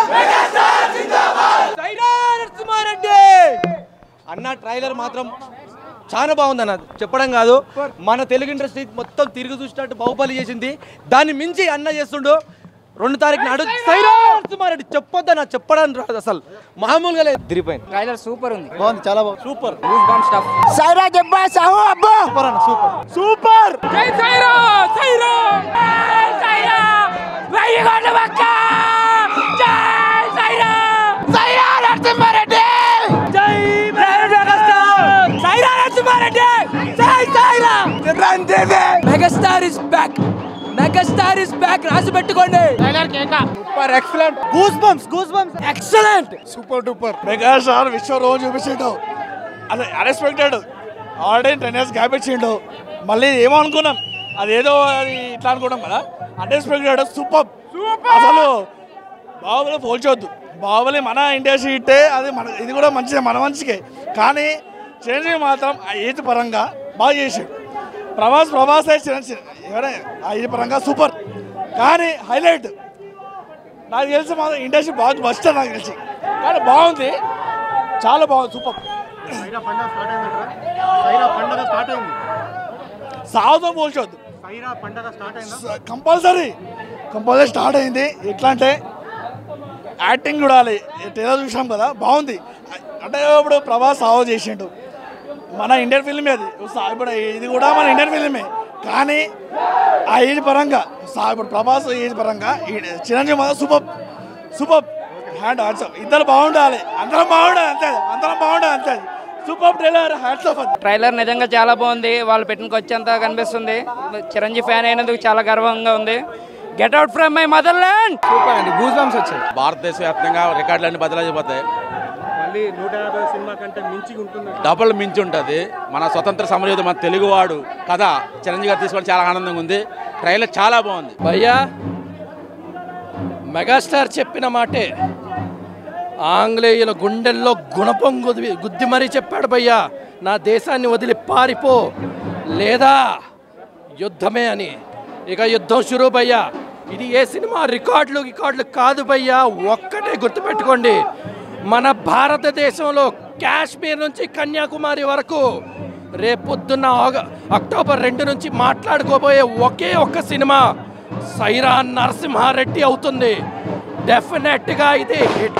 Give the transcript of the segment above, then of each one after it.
నరసింహారెడ్డి అన్న ట్రైలర్ మాత్రం చాలా బాగుంది అన్న చెప్పడం కాదు మన తెలుగు ఇండస్ట్రీ మొత్తం తిరిగి చూసినట్టు బాహుబలి చేసింది దాన్ని మించి అన్న చేస్తుండు రెండు తారీఖు నాడు సైరా నరసింహారెడ్డి చెప్పొద్దన్న చెప్పడానికి రాదు అసలు మామూలుగా లేదు తిరిగిపోయింది ట్రైలర్ సూపర్ ఉంది బాగుంది చాలా బాగుంది super goose bomb stuff Sye Raa చెప్పా సాహు అబ్బో సూపర్ అన్న సూపర్ సూపర్ జై సైరా సైరా సైరా వెయ్యి కోట్ల పక్క జై సైరా సైరా నరసింహారెడ్డి జై మెగాస్టార్ సైరా నరసింహారెడ్డి జై Sye Raa megastar is back megastar is back రాసి పెట్టుకోండి super excellent goose bumps goose bumps excellent super duper megastar విశ్వ రోజు చూపించిండు అది unexpected already ten years gap ఇచ్చిండు మళ్ళీ ఏమో అనుకున్నాం అదేదో అది ఇట్లా అనుకున్నాం కదా అన్ఎక్స్పెక్టెడ్ సూపర్ అసలు బాహుబలి పోల్చొద్దు బాహుబలి మన ఇండియా సీటే అది మన ఇది కూడా మంచిదే మన మంచికే కానీ చిరంజీవి మాత్రం ఆ ఏజ్ పరంగా బాగా చేసాడు ప్రభాస్ ప్రభాస్ అయితే చిరంజీవి ఎవరైనా ఆ ఏజ్ పరంగా సూపర్ కానీ హైలైట్ నాకు తెలిసి మాత్రం ఇండస్ట్రీ బాగా బస్ట్ నాకు తెలిసి కానీ బాగుంది చాలా బాగుంది సూపర్ సైరా పండగ స్టార్ట్ అయిందంటారా సైరా పండగ స్టార్ట్ అయింది సాగుతో పోల్చొద్దు సైరా పండగ స్టార్ట్ అయిందా కంపల్సరీ కంపల్సరీ స్టార్ట్ అయింది ఎట్లా అంటే యాక్టింగ్ చూడాలి ట్రైలర్ చూసాం కదా బాగుంది అంటే ఇప్పుడు ప్రభాస్ సాగు చేసిండు మన ఇండియన్ ఫిల్మే అది సా- ఇప్పుడు ఇది కూడా మన ఇండియన్ ఫిల్మే కానీ ఆ ఏజ్ పరంగా సా- ఇప్పుడు ప్రభాస్ ఏజ్ పరంగా ఈ చిరంజీవి మాత్రం సూపర్ సూపర్ హ్యాండ్ హ్యాండ్స్ ఇద్దరు బాగుండాలి అందరం బాగుండాలి అంతే అందరం బాగుండాలి అంతే సూపర్ ట్రైలర్ హ్యాండ్స్ ఆఫ్ అది ట్రైలర్ నిజంగా చాలా బాగుంది వాళ్ళు పెట్టిన వచ్చేంత కనిపిస్తుంది చిరంజీవి ఫ్యాన్ అయినందుకు చాలా గర్వంగా ఉంది get out from my motherland super అండి గూస్ బంప్స్ వచ్చాయి భారతదేశ వ్యాప్తంగా రికార్డులన్నీ బదలైపోతాయి మళ్ళీ నూట యాభై సినిమా కంటే మించి ఉంటుంది డబుల్ మించి ఉంటుంది మన స్వతంత్ర సమరయోధ మన తెలుగువాడు కథ చిరంజీవి గారు తీసుకోవడం చాలా ఆనందంగా ఉంది ట్రైలర్ చాలా బాగుంది భయ్యా మెగాస్టార్ చెప్పిన మాటే ఆంగ్లేయుల గుండెల్లో గుణపం గుద్ది గుద్ది మరీ చెప్పాడు భయ్యా నా దేశాన్ని వదిలి పారిపో లేదా యుద్ధమే అని ఇక యుద్ధం షురూ భయ్యా ఇది ఏ సినిమా రికార్డులు రికార్డులు కాదు భయ్యా ఒక్కటే గుర్తుపెట్టుకోండి మన భారతదేశంలో కాశ్మీర్ నుంచి కన్యాకుమారి వరకు రేపొద్దున్న ఆగ- అక్టోబర్ రెండు నుంచి మాట్లాడుకోబోయే ఒకే ఒక్క సినిమా సైరా నరసింహారెడ్డి అవుతుంది డెఫినెట్ గా ఇది hit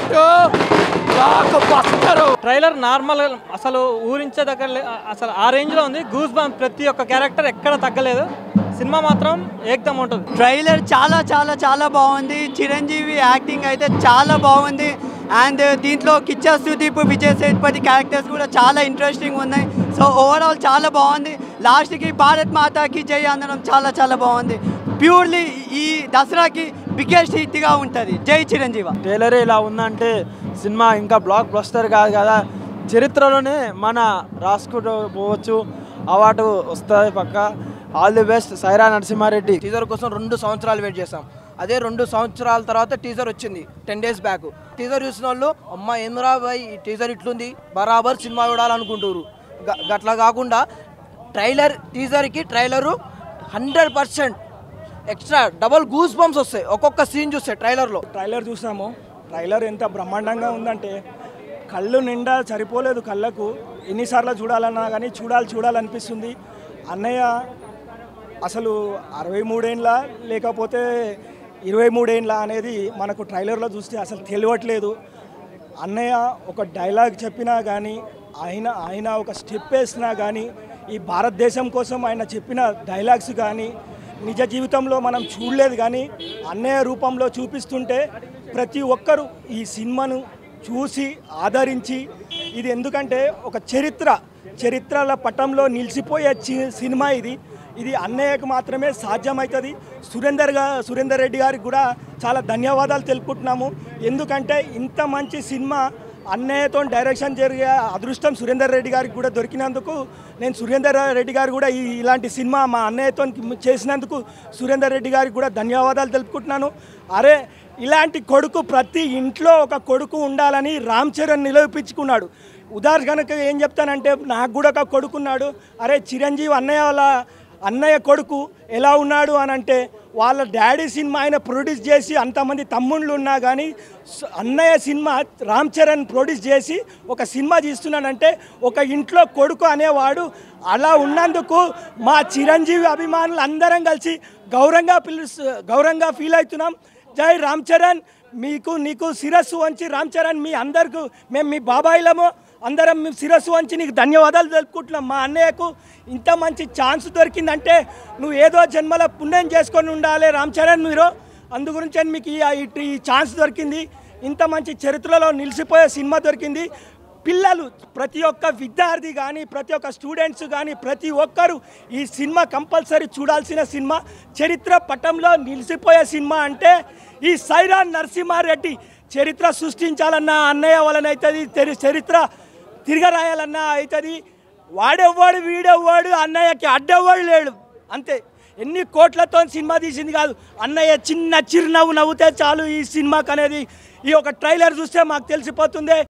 blockbuster trailer normal అసలు ఊరించదగ్గ అసలు ఆ రేంజ్లో ఉంది గూస్ బాంబ్ ప్రతి ఒక్క క్యారెక్టర్ ఎక్కడ తగ్గలేదు సినిమా మాత్రం ఏకదం ఉంటుంది ట్రైలర్ చాలా చాలా చాలా బాగుంది చిరంజీవి యాక్టింగ్ అయితే చాలా బాగుంది అండ్ దీంట్లో కిచ్చా సుదీప్ విజయ్ సేతుపతి క్యారెక్టర్స్ కూడా చాలా ఇంట్రెస్టింగ్ ఉన్నాయి సో ఓవరాల్ చాలా బాగుంది లాస్ట్కి భారత్ మాతాకి జై అందడం చాలా చాలా బాగుంది ప్యూర్లీ ఈ దసరాకి బిగ్గెస్ట్ హిట్గా ఉంటుంది జై చిరంజీవి ట్రైలరే ఇలా ఉందంటే సినిమా ఇంకా బ్లాక్ బస్టర్ కాదు కదా చరిత్రలోనే మన రాసుకుంటూ పోవచ్చు అవార్డు వస్తుంది పక్క all the best Sye Raa Narasimha Reddy teaser కోసం రెండు సంవత్సరాలు వెయిట్ చేసాం అదే రెండు సంవత్సరాల తర్వాత టీజర్ వచ్చింది టెన్ డేస్ బ్యాక్ టీజర్ చూసిన వాళ్ళు అమ్మ ఏంద్రా బాయ్ ఈ టీజర్ ఇట్లుంది బరాబర్ సినిమా చూడాలనుకుంటారు గ- గట్లా కాకుండా ట్రైలర్ టీజర్కి trailer hundred percent extra double goose bumps వస్తాయి ఒక్కొక్క సీన్ చూస్తే ట్రైలర్లో ట్రైలర్ చూసాము ట్రైలర్ ఎంత బ్రహ్మాండంగా ఉందంటే కళ్ళు నిండా సరిపోలేదు కళ్ళకు ఎన్నిసార్లు చూడాలన్నా కానీ చూడాలి చూడాలనిపిస్తుంది అన్నయ్య అసలు అరవై మూడేండ్ల లేకపోతే ఇరవై మూడేండ్ల అనేది మనకు ట్రైలర్లో చూస్తే అసలు తెలియట్లేదు అన్నయ్య ఒక డైలాగ్ చెప్పినా కానీ ఆయన ఆయన ఒక స్టెప్ వేసినా కానీ ఈ భారతదేశం కోసం ఆయన చెప్పిన డైలాగ్స్ కానీ నిజ జీవితంలో మనం చూడలేదు కానీ అన్నయ్య రూపంలో చూపిస్తుంటే ప్రతి ఒక్కరూ ఈ సినిమాను చూసి ఆదరించి ఇది ఎందుకంటే ఒక చరిత్ర చరిత్రల పటంలో నిలిచిపోయే చి- సినిమా ఇది ఇది అన్నయ్యకు మాత్రమే సాధ్యమవుతుంది సురేందర్ గా సురేందర్ రెడ్డి గారికి కూడా చాలా ధన్యవాదాలు తెలుపుకుంటున్నాము ఎందుకంటే ఇంత మంచి సినిమా అన్నయ్యతో డైరెక్షన్ జరిగే అదృష్టం సురేందర్ రెడ్డి గారికి కూడా దొరికినందుకు నేను సురేందర్ రెడ్డి గారు కూడా ఈ ఇలాంటి సినిమా మా అన్నయ్యతో చేసినందుకు సురేందర్ రెడ్డి గారికి కూడా ధన్యవాదాలు తెలుపుకుంటున్నాను అరే ఇలాంటి కొడుకు ప్రతి ఇంట్లో ఒక కొడుకు ఉండాలని రామ్ చరణ్ నిలవిపించుకున్నాడు ఉదాహరణకు ఏం చెప్తానంటే నాకు కూడా ఒక కొడుకున్నాడు అరే చిరంజీవి అన్నయ్య వాళ్ళ అన్నయ్య కొడుకు ఎలా ఉన్నాడు అని అంటే వాళ్ళ డాడీ సినిమా ఆయన ప్రొడ్యూస్ చేసి అంతమంది తమ్ముళ్ళు ఉన్నా కానీ స- అన్నయ్య సినిమా రామ్ చరణ్ ప్రొడ్యూస్ చేసి ఒక సినిమా తీస్తున్నాడంటే ఒక ఇంట్లో కొడుకు అనేవాడు అలా ఉన్నందుకు మా చిరంజీవి అభిమానులు అందరం కలిసి గౌరవంగా పిలుస్తు గౌరవంగా ఫీల్ అవుతున్నాం జై రామ్ చరణ్ మీకు నీకు శిరస్సు వంచి రామ్ చరణ్ మీ అందరికీ మేము మీ బాబాయిలము అందరం మేము శిరస్సు వంచి నీకు ధన్యవాదాలు తెలుపుకుంటున్నాం మా అన్నయ్యకు ఇంత మంచి ఛాన్స్ దొరికిందంటే నువ్వు ఏదో జన్మల పుణ్యం చేసుకొని ఉండాలి రామ్ చరణ్ మీరు అందు గురించి మీకు ఈ ఈ- ఈ ఛాన్స్ దొరికింది ఇంత మంచి చరిత్రలో నిలిచిపోయే సినిమా దొరికింది పిల్లలు ప్రతి ఒక్క విద్యార్థి కానీ ప్రతి ఒక్క స్టూడెంట్స్ కానీ ప్రతి ఒక్కరు ఈ సినిమా కంపల్సరీ చూడాల్సిన సినిమా చరిత్ర పటంలో నిలిచిపోయే సినిమా అంటే ఈ సైరాన్ నరసింహారెడ్డి చరిత్ర సృష్టించాలన్న అన్నయ్య వలన అవుతుంది చరిత్ర తిరగరాయాలన్నా అవుతుంది వాడెవ్వాడు వీడెవ్వాడు అన్నయ్యకి అడ్డెవ్వాడు లేడు అంతే ఎన్ని కోట్లతో సినిమా తీసింది కాదు అన్నయ్య చిన్న చిరునవ్వు నవ్వుతే చాలు ఈ సినిమాకి అనేది ఈ ఒక ట్రైలర్ చూస్తే మాకు తెలిసిపోతుంది